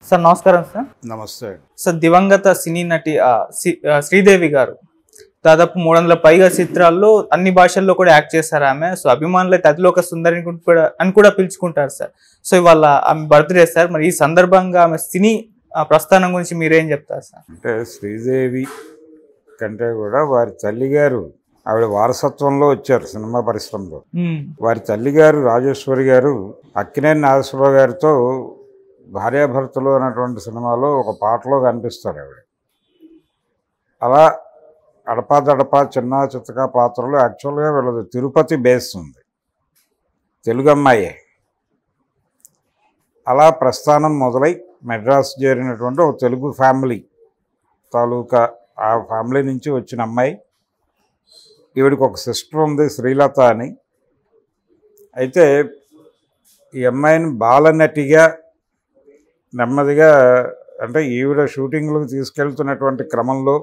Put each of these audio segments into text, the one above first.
Sir నమస్కారం sir నమస్తే sir దివంగత సినీ నటి ఆ, సి- ఆ, శ్రీదేవి గారు దాదాపు మూడు వందల పైగా చిత్రాల్లో అన్ని భాషల్లో కూడా యాక్ట్ చేశారు ఆమె సో అభిమానులు అయితే అతిలోక సుందరిని కూడా అని కూడా పిలుచుకుంటారు సార్ సో ఇవాళ ఆమె బర్త్డే సార్ మరి ఈ సందర్భంగా ఆమె సినీ ఆ, ప్రస్థానం గురించి మీరేం చెప్తారు సార్ అంటే శ్రీదేవి కంటే కూడా వారి తల్లిగారు ఆవిడ వారసత్వంలో వచ్చారు సినిమా పరిశ్రమలో మ్మ్. వారి తల్లిగారు రాజేశ్వరి గారు అక్కినేని నాగేశ్వరరావు గారితో భార్యాభర్తలు అనేటువంటి సినిమాలో ఒక పాటలో కనిపిస్తారు ఆవిడ అలా అడపాదడపా చిన్న చిత్తక పాత్రలు యాక్చువల్గా వీళ్ళది తిరుపతి బేస్ ఉంది తెలుగు అమ్మాయే అలా ప్రస్థానం మొదలై మెడ్రాస్ చేరినటువంటి ఒక తెలుగు ఫ్యామిలీ తాలూకా ఆ ఫ్యామిలీ నుంచి వచ్చిన అమ్మాయి ఈవిడికి ఒక సిస్టర్ ఉంది శ్రీలత అని అయితే ఈ అమ్మాయిని బాలనటిగా నెమ్మదిగా అంటే ఈవిడ షూటింగ్లకు తీసుకెళ్తున్నటువంటి క్రమంలో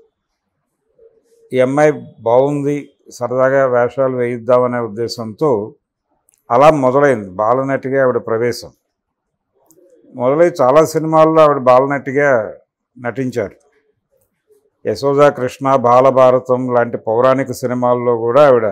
ఈ అమ్మాయి బాగుంది సరదాగా వేషాలు వేయిద్దామనే ఉద్దేశంతో అలా మొదలైంది బాలనటిగా ఆవిడ ప్రవేశం మొదలై చాలా సినిమాల్లో ఆవిడ బాలనటిగా నటించారు యశోదా కృష్ణ బాలభారతం లాంటి పౌరాణిక సినిమాల్లో కూడా ఆవిడ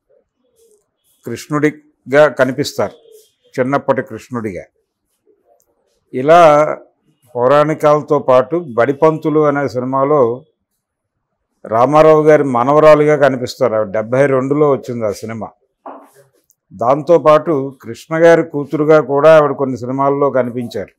కృష్ణుడిగా కనిపిస్తారు చిన్నప్పటి కృష్ణుడిగా ఇలా పౌరాణికాలతో పాటు బడిపంతులు అనే సినిమాలో రామారావు గారి మనవరాలుగా కనిపిస్తారు ఆవిడ డెబ్భై రెండులో వచ్చింది ఆ సినిమా దాంతోపాటు కృష్ణ గారి కూతురుగా కూడా ఆవిడ కొన్ని సినిమాల్లో కనిపించారు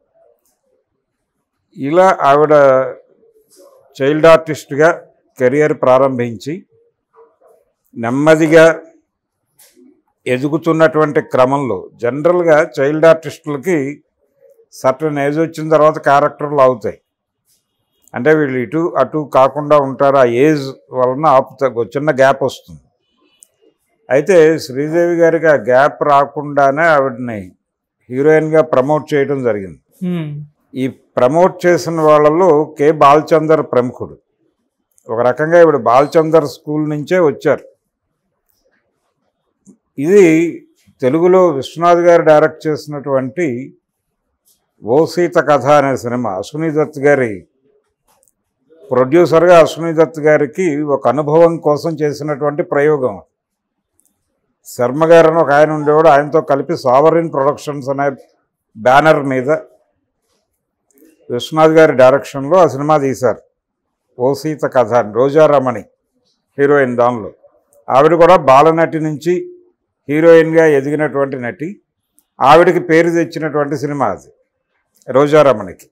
ఇలా ఆవిడ చైల్డ్ ఆర్టిస్ట్గా కెరియర్ ప్రారంభించి నెమ్మదిగా ఎదుగుతున్నటువంటి క్రమంలో జనరల్గా చైల్డ్ ఆర్టిస్టులకి సర్టన్ ఏజ్ వచ్చిన తర్వాత క్యారెక్టర్లు అవుతాయి అంటే వీళ్ళు ఇటు అటు కాకుండా ఉంటారు ఆ ఏజ్ వలన ఆపుతా ఒక చిన్న గ్యాప్ వస్తుంది అయితే శ్రీదేవి గారికి ఆ గ్యాప్ రాకుండానే ఆవిడని హీరోయిన్గా ప్రమోట్ చేయడం జరిగింది మ్మ్. ఈ ప్రమోట్ చేసిన వాళ్ళలో కె బాలచందర్ ప్రముఖుడు ఒక రకంగా ఇప్పుడు బాలచందర్ స్కూల్ నుంచే వచ్చారు ఇది తెలుగులో విశ్వనాథ్ గారు డైరెక్ట్ చేసినటువంటి ఓ సీత కథ అనే సినిమా అశ్విని దత్ గారి ప్రొడ్యూసర్గా అశ్విని దత్ గారికి ఒక అనుభవం కోసం చేసినటువంటి ప్రయోగం శర్మ గారు అని ఒక ఆయన ఉండేవాడు ఆయనతో కలిపి సావరిన్ ప్రొడక్షన్స్ అనే బ్యానర్ మీద విశ్వనాథ్ గారి డైరెక్షన్లో ఆ సినిమా తీశారు ఓ సీత కథ అని రోజారమణి హీరోయిన్ దానిలో ఆవిడ కూడా బాలనటి నుంచి హీరోయిన్గా ఎదిగినటువంటి నటి ఆవిడకి పేరు తెచ్చినటువంటి సినిమా అది రోజారమణికి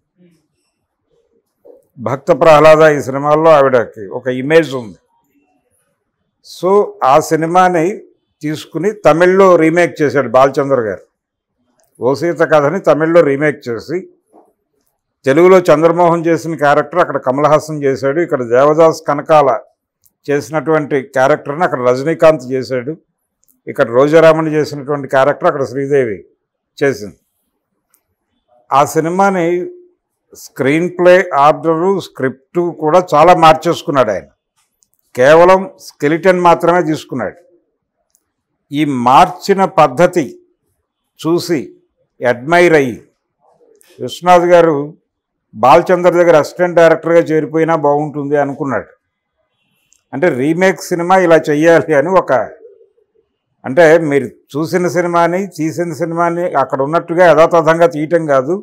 భక్త ప్రహ్లాద ఈ సినిమాల్లో ఆవిడకి ఒక ఇమేజ్ ఉంది సో ఆ సినిమాని తీసుకుని తమిళ్లో రీమేక్ చేశాడు బాలచంద్ర గారు ఓ సీత కథని తమిళ్లో రీమేక్ చేసి తెలుగులో చంద్రమోహన్ చేసిన క్యారెక్టర్ అక్కడ కమల్ హాసన్ చేశాడు ఇక్కడ దేవదాస్ కనకాల చేసినటువంటి క్యారెక్టర్ని అక్కడ రజనీకాంత్ చేశాడు ఇక్కడ రోజారామన్ చేసినటువంటి క్యారెక్టర్ అక్కడ శ్రీదేవి చేసింది ఆ సినిమాని స్క్రీన్ ప్లే ఆర్డరు స్క్రిప్టు కూడా చాలా మార్చేసుకున్నాడు ఆయన కేవలం స్కెలిటన్ మాత్రమే తీసుకున్నాడు ఈ మార్చిన పద్ధతి చూసి అడ్మైర్ అయ్యి విశ్వనాథ్ గారు బాలచందర్ దగ్గర అసిస్టెంట్ డైరెక్టర్గా చేరిపోయినా బాగుంటుంది అనుకున్నాడు అంటే రీమేక్ సినిమా ఇలా చెయ్యాలి అని ఒక అంటే మీరు చూసిన సినిమాని తీసిన సినిమాని అక్కడ ఉన్నట్టుగా యథాతథంగా తీయటం కాదు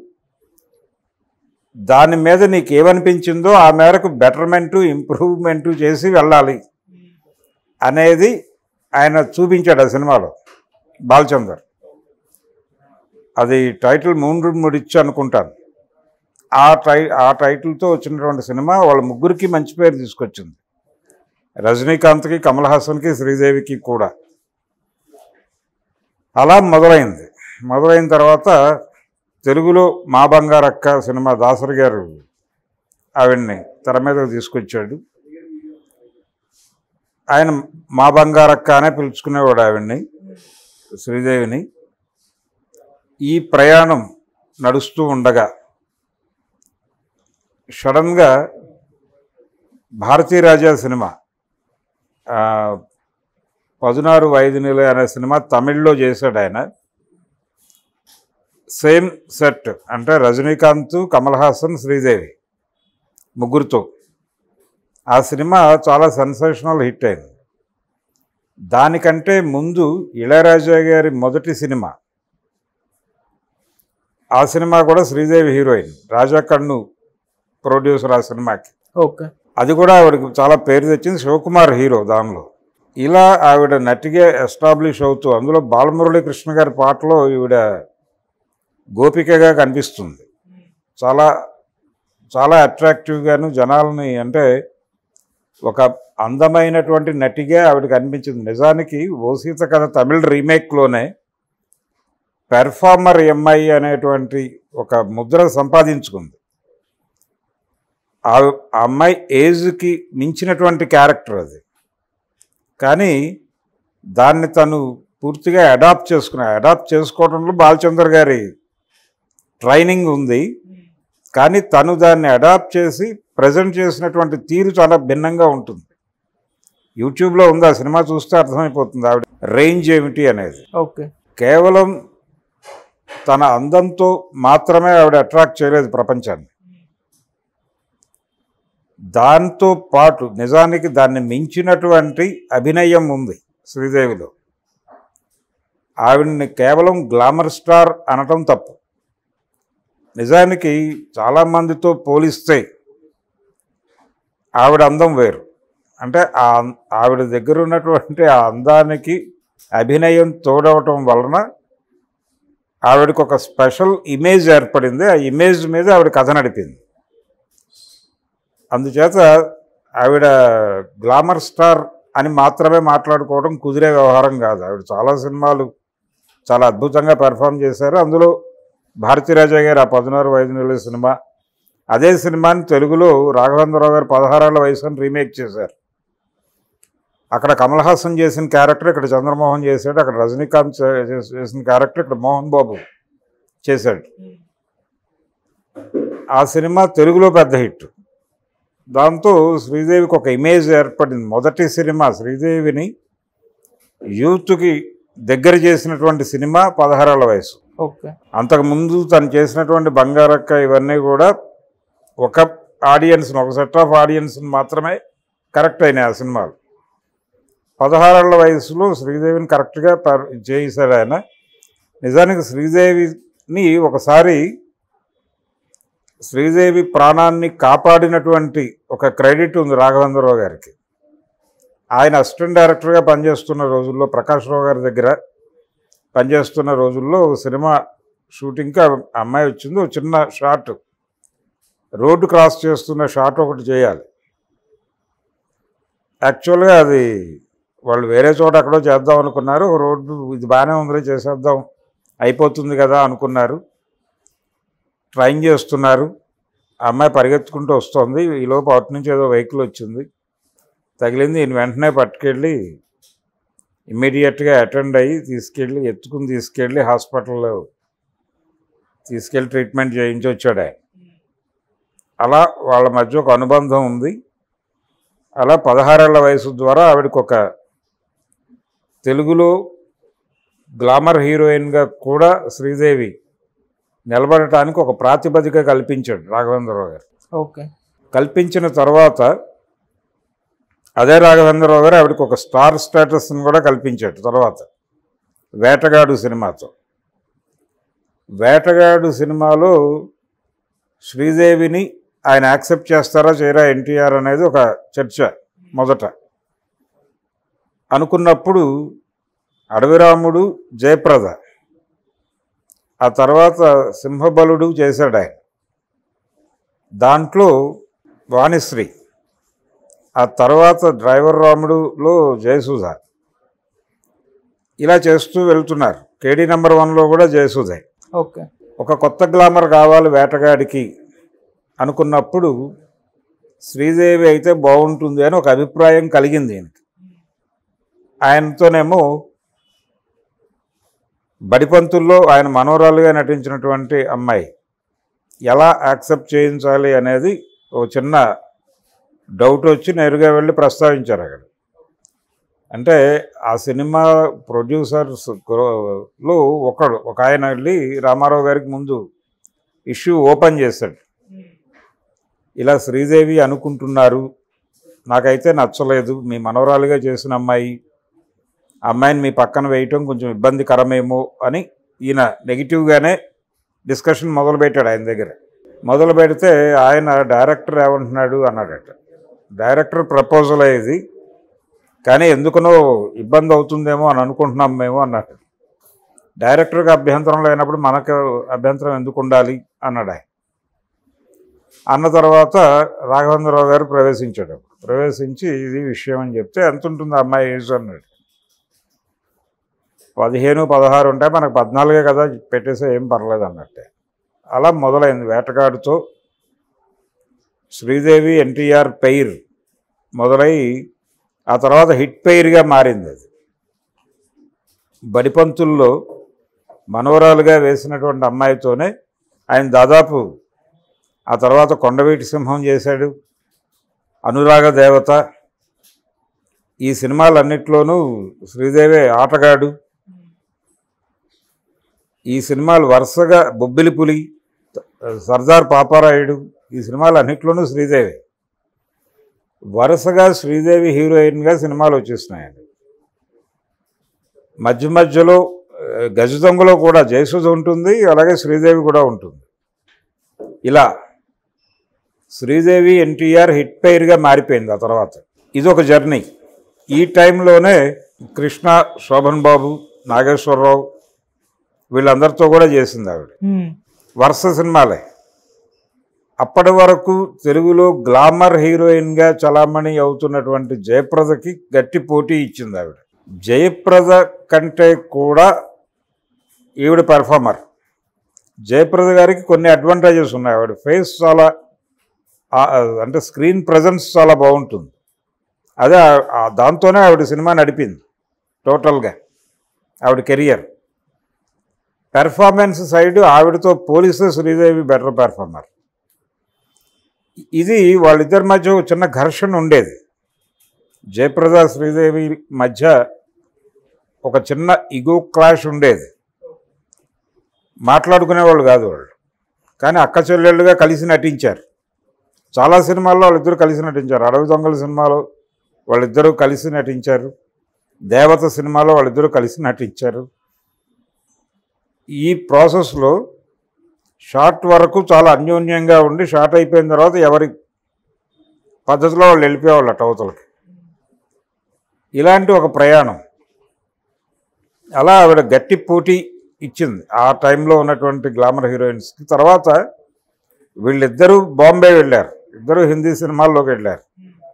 దాని మీద నీకు ఏమనిపించిందో ఆ మేరకు బెటర్మెంటు ఇంప్రూవ్మెంటు చేసి వెళ్ళాలి అనేది ఆయన చూపించాడు ఆ సినిమాలో బాలచందర్ అది టైటిల్ మూడు ముడిచ్చు అనుకుంటాను ఆ టై ఆ టైటిల్తో వచ్చినటువంటి సినిమా వాళ్ళ ముగ్గురికి మంచి పేరు తీసుకొచ్చింది రజనీకాంత్కి కమల్ హాసన్కి శ్రీదేవికి కూడా అలా మొదలైంది మొదలైన తర్వాత తెలుగులో మా బంగారక్క సినిమా దాసరి గారు ఆవిడ్ని తెర మీదకు తీసుకొచ్చాడు ఆయన మా బంగారక్క అనే పిలుచుకునేవాడు ఆవిడ్ని శ్రీదేవిని ఈ ప్రయాణం నడుస్తూ ఉండగా సడన్గా భారతీ రాజా సినిమా ఆ, పదునారు ఐదు నెలలు అనే సినిమా తమిళ్లో చేశాడు ఆయన సేమ్ సెట్ అంటే రజనీకాంత్ కమల్ హాసన్ శ్రీదేవి ముగ్గురుతో ఆ సినిమా చాలా సెన్సేషనల్ హిట్ అయింది దానికంటే ముందు ఇళయరాజా గారి మొదటి సినిమా ఆ సినిమా కూడా శ్రీదేవి హీరోయిన్ రాజా కన్ను ప్రొడ్యూసర్ ఆ సినిమాకి ఓకే అది కూడా ఆవిడకి చాలా పేరు తెచ్చింది శివకుమార్ హీరో దానిలో ఇలా ఆవిడ నటిగా ఎస్టాబ్లిష్ అవుతూ అందులో బాలమురళీ కృష్ణ గారి పాటలో ఈవిడ గోపికగా కనిపిస్తుంది చాలా చాలా అట్రాక్టివ్గాను జనాలని అంటే ఒక అందమైనటువంటి నటిగా ఆవిడకి అనిపించింది నిజానికి ఓసీత కథ తమిళ రీమేక్లోనే పెర్ఫార్మర్ ఎంఐ అనేటువంటి ఒక ముద్ర సంపాదించుకుంది ఆ ఆ అమ్మాయి ఏజ్కి మించినటువంటి క్యారెక్టర్ అది కానీ దాన్ని తను పూర్తిగా అడాప్ట్ చేసుకున్నా అడాప్ట్ చేసుకోవడంలో బాలచంద్ర గారి ట్రైనింగ్ ఉంది కానీ తను దాన్ని అడాప్ట్ చేసి ప్రజెంట్ చేసినటువంటి తీరు చాలా భిన్నంగా ఉంటుంది యూట్యూబ్లో ఉంది ఆ సినిమా చూస్తే అర్థమైపోతుంది ఆవిడ రేంజ్ ఏమిటి అనేది ఓకే కేవలం తన అందంతో మాత్రమే ఆవిడ అట్రాక్ట్ చేయలేదు ప్రపంచాన్ని దాంతో పాటు నిజానికి దాన్ని మించినటువంటి అభినయం ఉంది శ్రీదేవిలో ఆవిడ్ని కేవలం గ్లామర్ స్టార్ అనటం తప్పు నిజానికి చాలామందితో పోలిస్తే ఆవిడ అందం వేరు అంటే ఆ అం- ఆవిడ దగ్గర ఉన్నటువంటి ఆ అందానికి అభినయం తోడవటం వలన ఆవిడకి ఒక స్పెషల్ ఇమేజ్ ఏర్పడింది ఆ ఇమేజ్ మీద ఆవిడ కథ నడిపింది అందుచేత ఆవిడ గ్లామర్ స్టార్ అని మాత్రమే మాట్లాడుకోవడం కుదిరే వ్యవహారం కాదు ఆవిడ చాలా సినిమాలు చాలా అద్భుతంగా పెర్ఫామ్ చేశారు అందులో భారతీరాజా గారు ఆ పదినారు ఐదు నెలల సినిమా అదే సినిమాని తెలుగులో రాఘవేంద్రరావు గారు పదహారేళ్ల వయసుని రీమేక్ చేశారు అక్కడ కమల్ హాసన్ చేసిన క్యారెక్టర్ ఇక్కడ చంద్రమోహన్ చేశాడు అక్కడ రజనీకాంత్ చే- చేస్- చేసిన క్యారెక్టర్ ఇక్కడ మోహన్ బాబు చేశాడు ఆ సినిమా తెలుగులో పెద్ద హిట్ దాంతో శ్రీదేవికి ఒక ఇమేజ్ ఏర్పడింది మొదటి సినిమా శ్రీదేవిని యూత్కి దగ్గర చేసినటువంటి సినిమా పదహారేళ్ల వయసు ఓకే అంతకుముందు తను చేసినటువంటి బంగారక్క ఇవన్నీ కూడా ఒక ఆడియన్స్ని ఒక సెట్ ఆఫ్ ఆడియన్స్ని మాత్రమే కరెక్ట్ అయినాయి ఆ సినిమాలు పదహారేళ్ల వయసులో శ్రీదేవిని కరెక్ట్గా పర్ చేశాడు ఆయన నిజానికి శ్రీదేవిని ఒకసారి శ్రీదేవి ప్రాణాన్ని కాపాడినటువంటి ఒక క్రెడిట్ ఉంది రాఘవేంద్రరావు గారికి ఆయన అసిస్టెంట్ డైరెక్టర్గా పనిచేస్తున్న రోజుల్లో ప్రకాష్ రావు గారి దగ్గర పనిచేస్తున్న రోజుల్లో ఓ సినిమా షూటింగ్కి ఆ అమ్మాయి వచ్చింది ఒక చిన్న షాట్ రోడ్డు క్రాస్ చేస్తున్న షాట్ ఒకటి చేయాలి యాక్చువల్గా అది వాళ్ళు వేరే చోట ఎక్కడో చేద్దాం అనుకున్నారు ఒక రోడ్డు ఇది బాగానే ఉందిలే చేసేద్దాం అయిపోతుంది కదా అనుకున్నారు ట్రైన్ చేస్తున్నారు ఆ అమ్మాయి పరిగెత్తుకుంటూ వస్తుంది ఈలోపు అటు నుంచి ఏదో వెహికల్ వచ్చింది తగిలింది ఈయన వెంటనే పట్టుకెళ్ళి ఇమ్మీడియట్గా అటెండ్ అయ్యి తీసుకెళ్ళి ఎత్తుకుని తీసుకెళ్ళి హాస్పిటల్లో తీసుకెళ్ళి ట్రీట్మెంట్ చేయించి వచ్చాడు ఆయన అలా వాళ్ళ మధ్య ఒక అనుబంధం ఉంది అలా పదహారేళ్ల వయసు ద్వారా ఆవిడకి ఒక తెలుగులో గ్లామర్ హీరోయిన్గా కూడా శ్రీదేవి నిలబడటానికి ఒక ప్రాతిపదిక కల్పించాడు రాఘవేంద్రరావు గారు ఓకే కల్పించిన తర్వాత అదే రాఘవేంద్రరావు గారు ఆవిడకి ఒక స్టార్ స్టేటస్ని కూడా కల్పించాడు తర్వాత వేటగాడు సినిమాతో వేటగాడు సినిమాలో శ్రీదేవిని ఆయన యాక్సెప్ట్ చేస్తారా చేయరా ఎన్టీఆర్ అనేది ఒక చర్చ మొదట అనుకున్నప్పుడు అడవిరాముడు జయప్రద ఆ తర్వాత సింహబలుడు చేశాడు ఆయన దాంట్లో వాణిశ్రీ ఆ తర్వాత డ్రైవర్ రాముడులో జయసుధ ఇలా చేస్తూ వెళ్తున్నారు కేడీ నెంబర్ వన్లో కూడా జయసుధే ఓకే ఒక కొత్త గ్లామర్ కావాలి వేటగాడికి అనుకున్నప్పుడు శ్రీదేవి అయితే బాగుంటుంది అని ఒక అభిప్రాయం కలిగింది ఈయనకి ఆయనతోనేమో బడిపంతుల్లో ఆయన మనోరాలుగా నటించినటువంటి అమ్మాయి ఎలా యాక్సెప్ట్ చేయించాలి అనేది ఒక చిన్న డౌట్ వచ్చి నేరుగా వెళ్ళి ప్రస్తావించారు అక్కడ అంటే ఆ సినిమా ప్రొడ్యూసర్స్ లో ఒకడు ఒక ఆయన వెళ్ళి రామారావు గారికి ముందు ఇష్యూ ఓపెన్ చేశాడు ఇలా శ్రీదేవి అనుకుంటున్నారు నాకైతే నచ్చలేదు మీ మనవరాలుగా చేసిన అమ్మాయి ఆ అమ్మాయిని మీ పక్కన వేయటం కొంచెం ఇబ్బందికరమేమో అని ఈయన నెగిటివ్గానే డిస్కషన్ మొదలుపెట్టాడు ఆయన దగ్గర మొదలు పెడితే ఆయన డైరెక్టర్ ఏమంటున్నాడు అన్నాడట డైరెక్టర్ ప్రపోజల్ ఇది కానీ ఎందుకనో ఇబ్బంది అవుతుందేమో అని అనుకుంటున్నాం మేము అన్నాడు డైరెక్టర్కి అభ్యంతరం లేనప్పుడు మనకు అభ్యంతరం ఎందుకు ఉండాలి అన్నాడు ఆయన అన్న తర్వాత రాఘవేంద్రరావు గారు ప్రవేశించాడు ప్రవేశించి ఇది విషయం అని చెప్తే ఎంత ఉంటుంది ఆ అమ్మాయి ఏజ్ అన్నాడు పదిహేను పదహారు ఉంటే మనకు పద్నాలుగే కదా పెట్టేస్తే ఏం పర్లేదు అన్నట్టే అలా మొదలైంది వేటగాడుతో శ్రీదేవి ఎన్టీఆర్ పెయిర్ మొదలై ఆ తర్వాత హిట్ పెయిర్గా మారింది అది బడిపంతుల్లో మనవరాలుగా వేసినటువంటి అమ్మాయితోనే ఆయన దాదాపు ఆ తర్వాత కొండవీటి సింహం చేశాడు అనురాగ దేవత ఈ సినిమాలన్నిట్లోనూ శ్రీదేవి ఆటగాడు ఈ సినిమాలు వరుసగా బొబ్బిలి పులి సర్దార్ పాపారాయుడు ఈ సినిమాలు అన్నిట్లోనూ శ్రీదేవి వరుసగా శ్రీదేవి హీరోయిన్గా సినిమాలు వచ్చేస్తున్నాయండి మధ్య మధ్యలో ఆ, గజ దొంగలో కూడా జయసుధ ఉంటుంది అలాగే శ్రీదేవి కూడా ఉంటుంది ఇలా శ్రీదేవి ఎన్టీఆర్ హిట్ పెయిర్గా మారిపోయింది ఆ తర్వాత ఇది ఒక జర్నీ ఈ టైంలోనే కృష్ణ శోభన్ బాబు నాగేశ్వరరావు వీళ్ళందరితో కూడా చేసింది ఆవిడ వరుస సినిమాలే అప్పటి వరకు తెలుగులో గ్లామర్ హీరోయిన్గా చలామణి అవుతున్నటువంటి జయప్రదకి గట్టి పోటీ ఇచ్చింది ఆవిడ జయప్రద కంటే కూడా ఈవిడ పెర్ఫార్మర్ జయప్రద గారికి కొన్ని అడ్వాంటేజెస్ ఉన్నాయి ఆవిడ ఫేస్ చాలా ఆ- అంటే స్క్రీన్ ప్రజెన్స్ చాలా బాగుంటుంది అదే ఆ- ఆ దాంతోనే ఆవిడ సినిమా నడిపింది టోటల్గా ఆవిడ కెరియర్ పెర్ఫార్మెన్స్ సైడ్ ఆవిడతో పోలిస్తే శ్రీదేవి బెటర్ పెర్ఫార్మర్ ఇది వాళ్ళిద్దరి మధ్య ఒక చిన్న ఘర్షణ ఉండేది జయప్రద శ్రీదేవి మధ్య ఒక చిన్న ఇగో క్లాష్ ఉండేది మాట్లాడుకునేవాళ్ళు కాదు వాళ్ళు కానీ అక్క చెల్లెళ్ళుగా కలిసి నటించారు చాలా సినిమాల్లో వాళ్ళిద్దరూ కలిసి నటించారు అడవి దొంగల సినిమాలో వాళ్ళిద్దరూ కలిసి నటించారు దేవత సినిమాలో వాళ్ళిద్దరూ కలిసి నటించారు ఈ ప్రాసెస్లో షార్ట్ వరకు చాలా అన్యోన్యంగా ఉండి షార్ట్ అయిపోయిన తర్వాత ఎవరి పద్ధతిలో వాళ్ళు వెళ్ళిపోయేవాళ్ళు అటు అవతలకి ఇలాంటి ఒక ప్రయాణం అలా ఆవిడ గట్టి పోటీ ఇచ్చింది ఆ టైంలో ఉన్నటువంటి గ్లామర్ హీరోయిన్స్కి తర్వాత వీళ్ళిద్దరూ బాంబే వెళ్ళారు ఇద్దరు హిందీ సినిమాల్లోకి వెళ్ళారు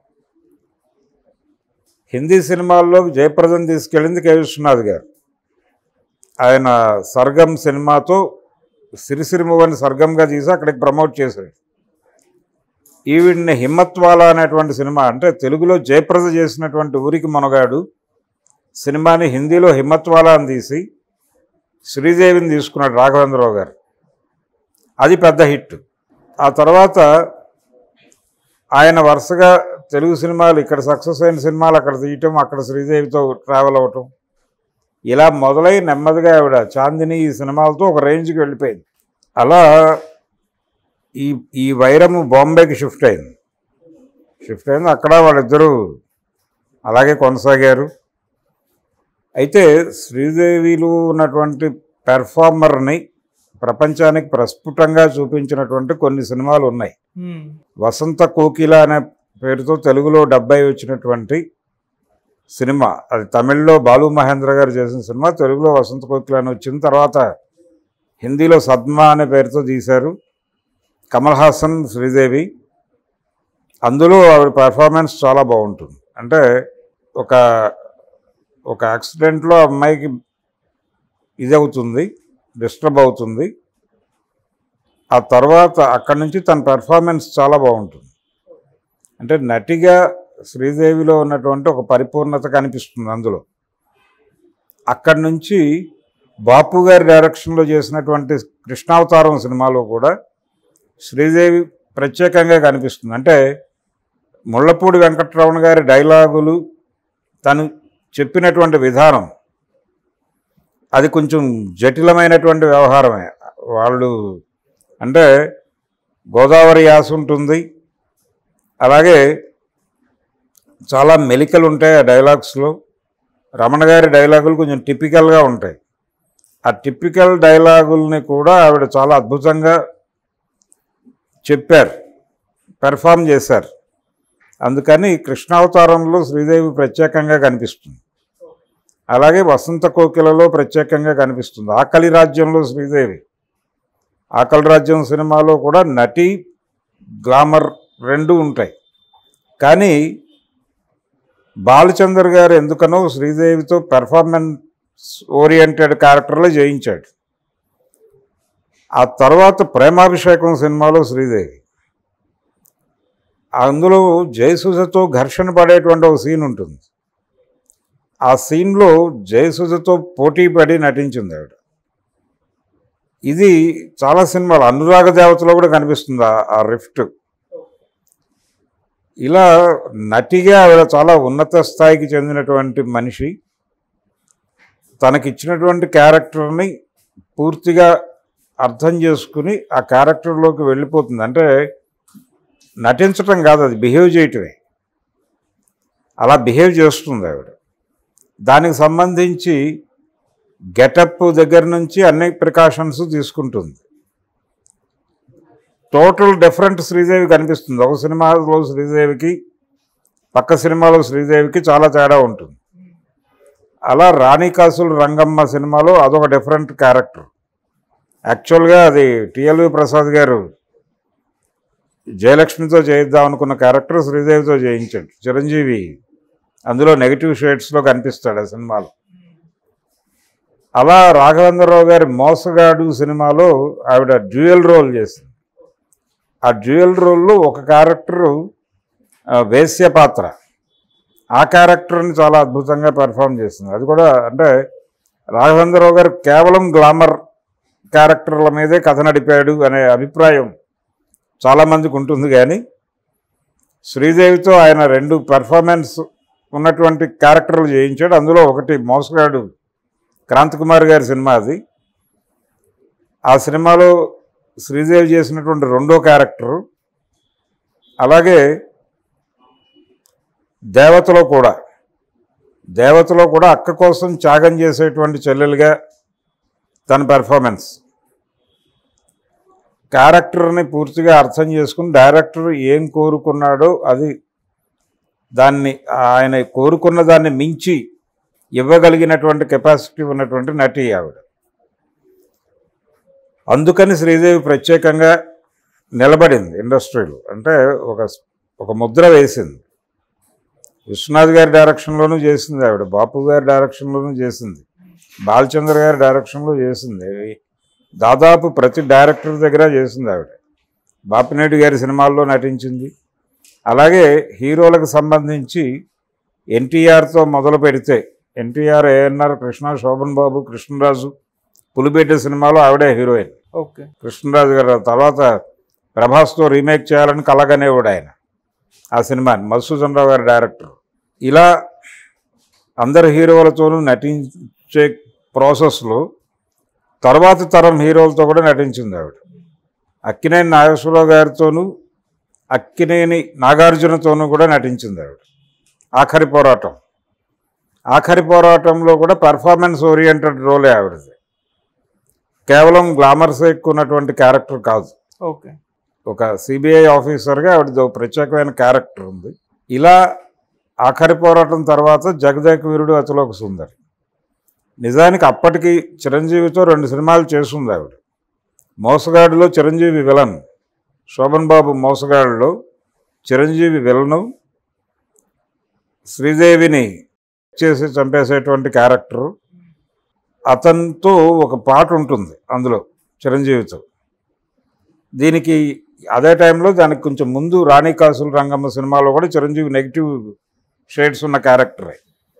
హిందీ సినిమాల్లో జయప్రదం తీసుకెళ్ళింది కే విశ్వనాథ్ గారు ఆయన సర్గం సినిమాతో సిరిసిరిమువని సర్గంగా తీసి అక్కడికి ప్రమోట్ చేశాడు ఈవిడ్ని హిమ్మత్వాల అనేటువంటి సినిమా అంటే తెలుగులో జయప్రద చేసినటువంటి ఊరికి మనగాడు సినిమాని హిందీలో హిమ్మత్వాల అని తీసి శ్రీదేవిని తీసుకున్నాడు రాఘవేంద్రరావు గారు అది పెద్ద హిట్ ఆ తర్వాత ఆయన వరుసగా తెలుగు సినిమాలు ఇక్కడ సక్సెస్ అయిన సినిమాలు అక్కడ తీయటం అక్కడ శ్రీదేవితో ట్రావెల్ అవ్వటం ఇలా మొదలై నెమ్మదిగా ఆవిడ చాందిని ఈ సినిమాలతో ఒక రేంజ్కి వెళ్ళిపోయింది అలా ఈ ఈ వైరము బాంబేకి షిఫ్ట్ అయింది షిఫ్ట్ అయింది అక్కడ వాళ్ళిద్దరూ అలాగే కొనసాగారు అయితే శ్రీదేవిలో ఉన్నటువంటి పెర్ఫార్మర్ని ప్రపంచానికి ప్రస్ఫుటంగా చూపించినటువంటి కొన్ని సినిమాలు ఉన్నాయి వసంత కోకిల అనే పేరుతో తెలుగులో డెబ్బై వచ్చినటువంటి సినిమా అది తమిళ్లో బాలు మహేంద్ర గారు చేసిన సినిమా తెలుగులో వసంత కోకిల అని వచ్చిన తర్వాత హిందీలో సద్మా అనే పేరుతో తీశారు కమల్ హాసన్ శ్రీదేవి అందులో ఆవిడ పెర్ఫార్మెన్స్ చాలా బాగుంటుంది అంటే ఒక ఒక యాక్సిడెంట్లో అమ్మాయికి ఇది అవుతుంది డిస్టర్బ్ అవుతుంది ఆ తర్వాత అక్కడి నుంచి తన పెర్ఫార్మెన్స్ చాలా బాగుంటుంది అంటే నటిగా శ్రీదేవిలో ఉన్నటువంటి ఒక పరిపూర్ణత కనిపిస్తుంది అందులో అక్కడి నుంచి బాపు గారి డైరెక్షన్లో చేసినటువంటి కృష్ణావతారం సినిమాలో కూడా శ్రీదేవి ప్రత్యేకంగా కనిపిస్తుంది అంటే ముళ్ళపూడి వెంకట్రమణ గారి డైలాగులు తను చెప్పినటువంటి విధానం అది కొంచెం జటిలమైనటువంటి వ్యవహారమే వాళ్ళు అంటే గోదావరి యాస ఉంటుంది అలాగే చాలా మెలికలు ఉంటాయి ఆ డైలాగ్స్లో రమణ గారి డైలాగులు కొంచెం టిపికల్గా ఉంటాయి ఆ టిపికల్ డైలాగుల్ని కూడా ఆవిడ చాలా అద్భుతంగా చెప్పారు పెర్ఫామ్ చేశారు అందుకని కృష్ణావతారంలో శ్రీదేవి ప్రత్యేకంగా కనిపిస్తుంది అలాగే వసంత కోకిలలో ప్రత్యేకంగా కనిపిస్తుంది ఆకలి రాజ్యంలో శ్రీదేవి ఆకలి రాజ్యం సినిమాలో కూడా నటి గ్లామర్ రెండు ఉంటాయి కానీ బాలచందర్ గారు ఎందుకనో శ్రీదేవితో పెర్ఫార్మెన్స్ ఓరియంటెడ్ క్యారెక్టర్లో జయించాడు ఆ తర్వాత ప్రేమాభిషేకం సినిమాలో శ్రీదేవి అందులో జయసుజతో ఘర్షణ పడేటువంటి ఒక సీన్ ఉంటుంది ఆ సీన్లో జయసుజతో పోటీ పడి నటించింది ఆవిడ ఇది చాలా సినిమాలు అనురాగ దేవతలో కూడా కనిపిస్తుంది ఆ- ఆ రిఫ్ట్ ఇలా నటిగా ఆవిడ చాలా ఉన్నత స్థాయికి చెందినటువంటి మనిషి తనకిచ్చినటువంటి క్యారెక్టర్ని పూర్తిగా అర్థం చేసుకుని ఆ క్యారెక్టర్లోకి వెళ్ళిపోతుంది అంటే నటించటం కాదు అది బిహేవ్ చేయటమే అలా బిహేవ్ చేస్తుంది ఆవిడ దానికి సంబంధించి గెటప్ దగ్గర నుంచి అన్ని ప్రికాషన్స్ తీసుకుంటుంది టోటల్ డిఫరెంట్ శ్రీదేవి కనిపిస్తుంది ఒక సినిమాలో శ్రీదేవికి పక్క సినిమాలో శ్రీదేవికి చాలా తేడా ఉంటుంది అలా రాణి కాసులు రంగమ్మ సినిమాలో అదొక డిఫరెంట్ క్యారెక్టర్ యాక్చువల్గా అది టిఎల్వి ప్రసాద్ గారు జయలక్ష్మితో చేయిద్దాం అనుకున్న క్యారెక్టర్ శ్రీదేవితో చేయించాడు చిరంజీవి అందులో నెగిటివ్ షేడ్స్లో కనిపిస్తాడు ఆ సినిమాలో అలా రాఘవేంద్రరావు గారి మోసగాడు సినిమాలో ఆవిడ డ్యూయల్ రోల్ చేసింది ఆ డ్యూయల్ రోల్లో ఒక క్యారెక్టరు ఆ, వేశ్య పాత్ర ఆ క్యారెక్టర్ని చాలా అద్భుతంగా పెర్ఫామ్ చేసింది అది కూడా అంటే రాఘవేంద్రరావు గారు కేవలం గ్లామర్ క్యారెక్టర్ల మీదే కథ నడిపాడు అనే అభిప్రాయం చాలామందికి ఉంటుంది కానీ శ్రీదేవితో ఆయన రెండు పెర్ఫార్మెన్స్ ఉన్నటువంటి క్యారెక్టర్లు చేయించాడు అందులో ఒకటి మోసగాడు క్రాంతికుమార్ గారి సినిమా అది ఆ సినిమాలో శ్రీదేవి చేసినటువంటి రెండో క్యారెక్టరు అలాగే దేవతలో కూడా దేవతలో కూడా అక్క కోసం త్యాగం చేసేటువంటి చెల్లెలుగా తన పెర్ఫార్మెన్స్ క్యారెక్టర్ని పూర్తిగా అర్థం చేసుకుని డైరెక్టర్ ఏం కోరుకున్నాడో అది దాన్ని ఆయన కోరుకున్న దాన్ని మించి ఇవ్వగలిగినటువంటి కెపాసిటీ ఉన్నటువంటి నటి ఆవిడ అందుకని శ్రీదేవి ప్రత్యేకంగా నిలబడింది ఇండస్ట్రీలో అంటే ఒక ఒక ముద్ర వేసింది విశ్వనాథ్ గారి డైరెక్షన్లోనూ చేసింది ఆవిడ బాపు గారి డైరెక్షన్లోనూ చేసింది బాలచంద్ర గారి డైరెక్షన్లో చేసింది దాదాపు ప్రతి డైరెక్టర్ దగ్గర చేసింది ఆవిడ బాపినేటి గారి సినిమాల్లో నటించింది అలాగే హీరోలకు సంబంధించి ఎన్టీఆర్తో మొదలు పెడితే ఎన్టీఆర్ ఏఎన్ఆర్ కృష్ణ శోభన్ బాబు కృష్ణరాజు పులిబెడ్డ సినిమాలో ఆవిడే హీరోయిన్ ఓకే కృష్ణరాజు గారు తర్వాత ప్రభాస్తో రీమేక్ చేయాలని కలగనేవాడు ఆయన ఆ సినిమాని మధుసూదన్ రావు గారి డైరెక్టర్ ఇలా అందరు హీరోలతోనూ నటించే ప్రాసెస్లో తర్వాతి తరం హీరోలతో కూడా నటించింది ఆవిడ అక్కినేని నాగేశ్వరరావు గారితోనూ అక్కినేని నాగార్జునతోనూ కూడా నటించింది ఆవిడ ఆఖరి పోరాటం ఆఖరి పోరాటంలో కూడా పెర్ఫార్మెన్స్ ఓరియంటెడ్ రోలే ఆవిడది కేవలం గ్లామర్స్ ఎక్కున్నటువంటి క్యారెక్టర్ కాదు ఓకే ఒక సిబిఐ ఆఫీసర్గా ఆవిడది ఒక ప్రత్యేకమైన క్యారెక్టర్ ఉంది ఇలా ఆఖరి పోరాటం తర్వాత జగదేక వీరుడు అతలోక సుందరి నిజానికి అప్పటికి చిరంజీవితో రెండు సినిమాలు చేస్తుంది ఆవిడ మోసగాడిలో చిరంజీవి విలన్ శోభన్ బాబు మోసగాడిలో చిరంజీవి విలను శ్రీదేవిని చేసి చంపేసేటువంటి క్యారెక్టరు అతనితో ఒక పాట ఉంటుంది అందులో చిరంజీవితో దీనికి అదే టైంలో దానికి కొంచెం ముందు రాణి కాసుల రంగమ్మ సినిమాలో కూడా చిరంజీవి నెగిటివ్ షేడ్స్ ఉన్న క్యారెక్టరే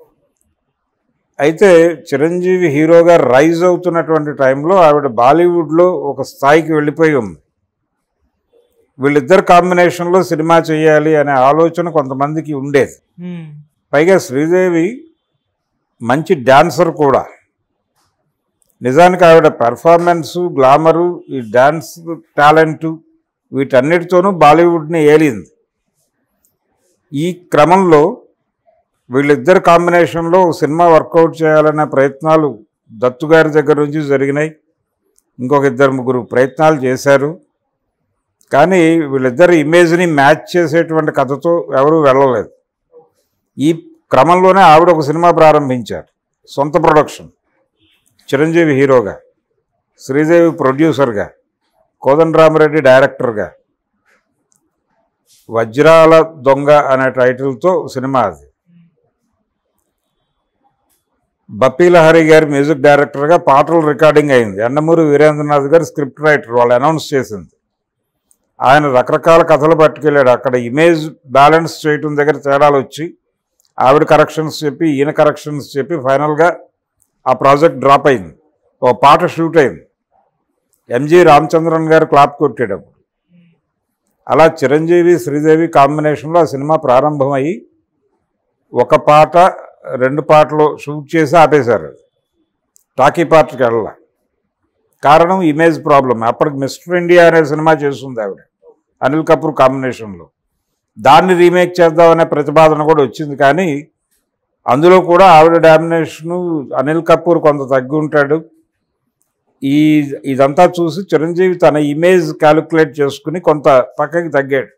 అయితే చిరంజీవి హీరోగా రైజ్ అవుతున్నటువంటి టైంలో ఆవిడ బాలీవుడ్లో ఒక స్థాయికి వెళ్ళిపోయి ఉంది వీళ్ళిద్దరు కాంబినేషన్లో సినిమా చేయాలి అనే ఆలోచన కొంతమందికి ఉండేది మ్మ్. పైగా శ్రీదేవి మంచి డాన్సర్ కూడా నిజానికి ఆవిడ పెర్ఫార్మెన్సు గ్లామరు ఈ డ్యాన్స్ టాలెంటు వీటన్నిటితోనూ బాలీవుడ్ని ఏలింది ఈ క్రమంలో వీళ్ళిద్దరు కాంబినేషన్లో ఒక సినిమా వర్కౌట్ చేయాలనే ప్రయత్నాలు దత్తు గారి దగ్గర నుంచి జరిగినాయి ఇంకొక ఇద్దరు ముగ్గురు ప్రయత్నాలు చేశారు కానీ వీళ్ళిద్దరు ఇమేజ్ని మ్యాచ్ చేసేటువంటి కథతో ఎవరూ వెళ్ళలేదు ఈ క్రమంలోనే ఆవిడ ఒక సినిమా ప్రారంభించారు సొంత ప్రొడక్షన్ చిరంజీవి హీరోగా శ్రీదేవి ప్రొడ్యూసర్గా కోదండరామరెడ్డి డైరెక్టర్గా వజ్రాల దొంగ అనే టైటిల్తో సినిమా అది బప్పీలహరి గారి మ్యూజిక్ డైరెక్టర్గా పాటలు రికార్డింగ్ అయింది అన్నమూరి వీరేంద్రనాథ్ గారు స్క్రిప్ట్ రైటర్ వాళ్ళు అనౌన్స్ చేసింది ఆయన రకరకాల కథలు పట్టుకెళ్ళాడు అక్కడ ఇమేజ్ బ్యాలెన్స్ చేయటం దగ్గర తేడాలు వచ్చి ఆవిడ కరెక్షన్స్ చెప్పి ఈయన కరెక్షన్స్ చెప్పి ఫైనల్గా ఆ ప్రాజెక్ట్ డ్రాప్ అయింది ఓ పాట షూట్ అయింది ఎంజి రామచంద్రన్ గారు క్లాప్ కొట్టాడు అప్పుడు అలా చిరంజీవి శ్రీదేవి కాంబినేషన్లో ఆ సినిమా ప్రారంభమయ్యి ఒక పాట రెండు పాటలు షూట్ చేసి ఆపేశారు టాకీ పార్ట్కి వెళ్ళాల కారణం ఇమేజ్ ప్రాబ్లం అప్పటికి మిస్టర్ ఇండియా అనే సినిమా చేస్తుంది ఆవిడ అనిల్ కపూర్ కాంబినేషన్లో దాన్ని రీమేక్ చేద్దామనే ప్రతిపాదన కూడా వచ్చింది కానీ అందులో కూడా ఆవిడ డామినేషను అనిల్ కపూర్ కొంత తగ్గి ఉంటాడు ఈ ఇదంతా చూసి చిరంజీవి తన ఇమేజ్ క్యాలిక్యులేట్ చేసుకుని కొంత పక్కకి తగ్గాడు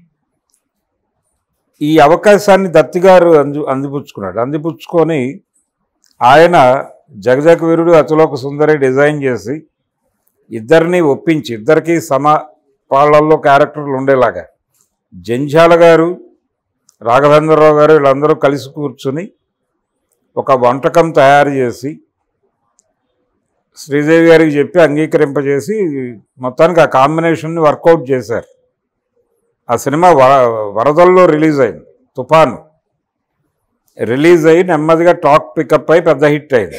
ఈ అవకాశాన్ని దత్తి గారు అంది అందిపుచ్చుకున్నాడు అందిపుచ్చుకొని ఆయన జగజగ వీరుడు అతిలోక సుందరి డిజైన్ చేసి ఇద్దరిని ఒప్పించి ఇద్దరికి సమ పాళ్ళల్లో క్యారెక్టర్లు ఉండేలాగా జంఝాల గారు రాఘవేంద్రరావు గారు వీళ్ళందరూ కలిసి కూర్చుని ఒక వంటకం తయారు చేసి శ్రీదేవి గారికి చెప్పి అంగీకరింపజేసి మొత్తానికి ఆ కాంబినేషన్ని వర్కౌట్ చేశారు ఆ సినిమా వ వరదల్లో రిలీజ్ అయింది తుఫాను రిలీజ్ అయ్యి నెమ్మదిగా టాక్ పికప్ అయి పెద్ద హిట్ అయింది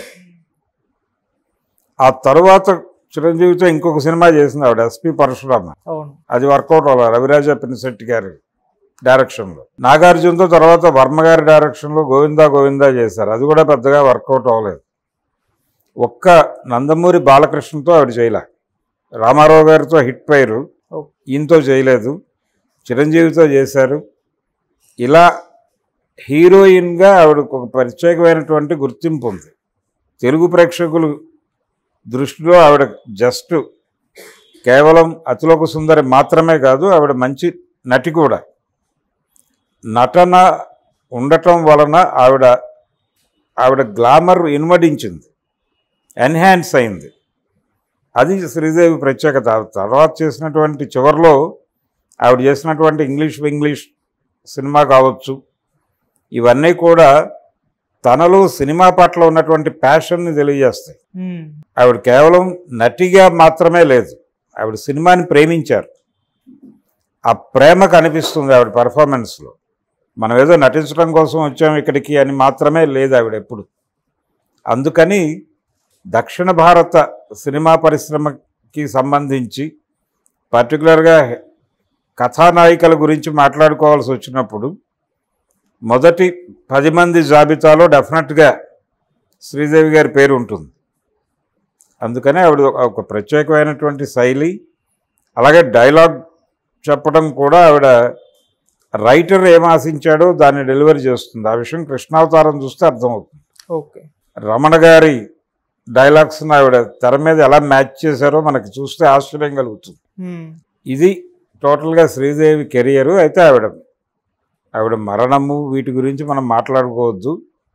ఆ తరువాత చిరంజీవితో ఇంకొక సినిమా చేసింది ఆవిడ ఎస్పి పరశురామ అవును అది వర్కౌట్ అవ్వాలి రవిరాజ పినిశెట్టి గారి డైరెక్షన్లో నాగార్జునతో తర్వాత వర్మ గారి డైరెక్షన్లో గోవిందా గోవిందా చేశారు అది కూడా పెద్దగా వర్కౌట్ అవ్వలేదు ఒక్క నందమూరి బాలకృష్ణతో ఆవిడ చేయలే రామారావు గారితో హిట్ పైరు ఓకే ఈయనతో చేయలేదు చిరంజీవితో చేశారు ఇలా హీరోయిన్గా ఆవిడకు ఒక ప్రత్యేకమైనటువంటి గుర్తింపు ఉంది తెలుగు ప్రేక్షకులు దృష్టిలో ఆవిడ జస్ట్ కేవలం అతిలోక సుందరి మాత్రమే కాదు ఆవిడ మంచి నటి కూడా నటన ఉండటం వలన ఆవిడ ఆవిడ గ్లామర్ ఇన్వడించింది ఎన్హాన్స్ అయింది అది శ్రీదేవి ప్రత్యేకత ఆ తర్వాత చేసినటువంటి చివరిలో ఆవిడ చేసినటువంటి ఇంగ్లీష్ ఇంగ్లీష్ సినిమా కావచ్చు ఇవన్నీ కూడా తనలో సినిమా పట్ల ఉన్నటువంటి ప్యాషన్ని తెలియజేస్తాయి మ్మ్. ఆవిడ కేవలం నటిగా మాత్రమే లేదు ఆవిడ సినిమాని ప్రేమించారు ఆ ప్రేమ కనిపిస్తుంది ఆవిడ పర్ఫార్మెన్స్లో మనం ఏదో నటించడం కోసం వచ్చాం ఇక్కడికి అని మాత్రమే లేదు ఆవిడ ఎప్పుడు అందుకని దక్షిణ భారత సినిమా పరిశ్రమకి సంబంధించి పర్టికులర్గా కథానాయికల గురించి మాట్లాడుకోవాల్సి వచ్చినప్పుడు మొదటి పది మంది జాబితాలో డెఫినెట్గా శ్రీదేవి గారి పేరు ఉంటుంది అందుకనే ఆవిడ ఒక- ఒక ప్రత్యేకమైనటువంటి శైలి అలాగే డైలాగ్ చెప్పడం కూడా ఆవిడ రైటర్ ఏం ఆశించాడో దాన్ని డెలివరీ చేస్తుంది ఆ విషయం కృష్ణావతారం చూస్తే అర్థమవుతుంది ఓకే రమణ గారి డైలాగ్స్ని ఆవిడ తెర మీద ఎలా మ్యాచ్ చేశారో మనకి చూస్తే ఆశ్చర్యం కలుగుతుంది మ్మ్. ఇది టోటల్గా శ్రీదేవి కెరియరు అయితే ఆవిడ ఆవిడ మరణము వీటి గురించి మనం మాట్లాడుకోవద్దు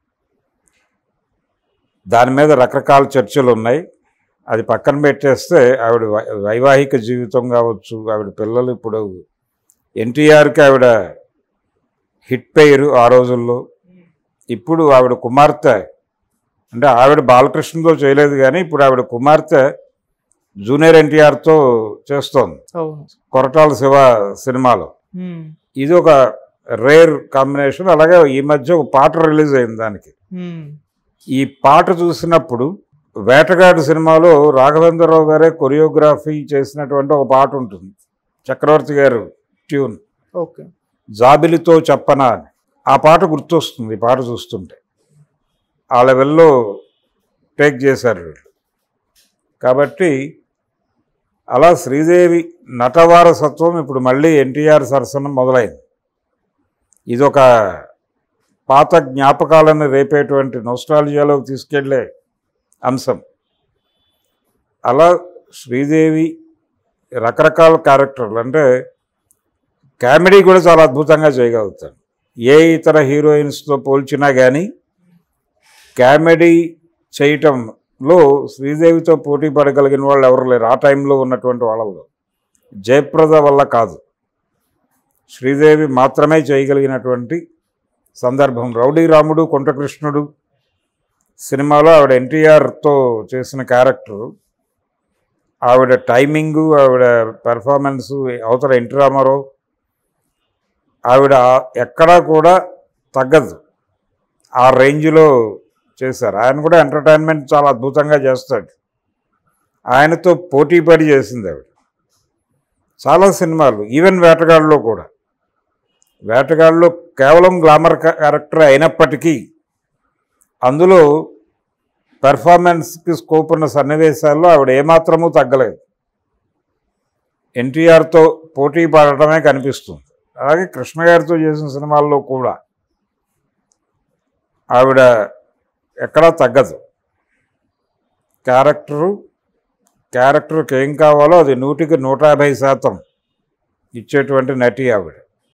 దాని మీద రకరకాల చర్చలు ఉన్నాయి అది పక్కన పెట్టేస్తే ఆవిడ వై- వైవాహిక జీవితం కావచ్చు ఆవిడ పిల్లలు ఇప్పుడు ఎన్టీఆర్కి ఆవిడ హిట్ పేరు ఆ రోజుల్లో ఇప్పుడు ఆవిడ కుమార్తె అంటే ఆవిడ బాలకృష్ణతో చేయలేదు కానీ ఇప్పుడు ఆవిడ కుమార్తె జూనియర్ ఎన్టీఆర్తో చేస్తోంది అవును కొరటాల శివ సినిమాలో మ్మ్. ఇది ఒక రేర్ కాంబినేషన్ అలాగే ఈ మధ్య ఒక పాట రిలీజ్ అయింది దానికి మ్మ్. ఈ పాట చూసినప్పుడు వేటగాడు సినిమాలో రాఘవేంద్రరావు గారే కొరియోగ్రఫీ చేసినటువంటి ఒక పాట ఉంటుంది చక్రవర్తి గారు ట్యూన్ ఓకే జాబిలితో చెప్పనా అని ఆ పాట గుర్తొస్తుంది ఈ పాట చూస్తుంటే ఆ లెవెల్లో టేక్ చేశారు వీళ్ళు కాబట్టి అలా శ్రీదేవి నటవారసత్వం ఇప్పుడు మళ్ళీ ఎన్టీఆర్ సరసన మొదలైంది ఇదొక పాత జ్ఞాపకాలను రేపేటువంటి నోస్టాలజియాలోకి తీసుకెళ్లే అంశం అలా శ్రీదేవి రకరకాల క్యారెక్టర్లు అంటే కామెడీ కూడా చాలా అద్భుతంగా చేయగలుగుతాడు ఏ ఇతర హీరోయిన్స్తో పోల్చినా కానీ కామెడీ చేయటంలో శ్రీదేవితో పోటీ పడగలిగిన వాళ్ళు ఎవరు లేరు ఆ టైంలో ఉన్నటువంటి వాళ్ళలో జయప్రద వల్ల కాదు శ్రీదేవి మాత్రమే చేయగలిగినటువంటి సందర్భం రౌడీ రాముడు కొంటకృష్ణుడు సినిమాలో ఆవిడ ఎన్టీఆర్తో చేసిన క్యారెక్టర్ ఆవిడ టైమింగు ఆవిడ పెర్ఫార్మెన్సు అవతల ఎన్టీ రామారావు ఆవిడ ఎక్కడా కూడా తగ్గదు ఆ రేంజ్లో చేశారు ఆయన కూడా ఎంటర్టైన్మెంట్ చాలా అద్భుతంగా చేస్తాడు ఆయనతో పోటీ పడి చేసింది ఆవిడ చాలా సినిమాలు ఈవెన్ వేటగాళ్ళలో కూడా వేటగాళ్ళలో కేవలం గ్లామర్ క్యారెక్టర్ అయినప్పటికీ అందులో పెర్ఫార్మెన్స్కి స్కోప్ ఉన్న సన్నివేశాల్లో ఆవిడ ఏమాత్రమూ తగ్గలేదు ఎన్టీఆర్తో పోటీ పడటమే కనిపిస్తుంది అలాగే కృష్ణ గారితో చేసిన సినిమాల్లో కూడా ఆవిడ ఎక్కడా తగ్గదు క్యారెక్టరు క్యారెక్టర్కి ఏం కావాలో అది నూటికి నూట యాభై శాతం ఇచ్చేటువంటి నటి ఆవిడ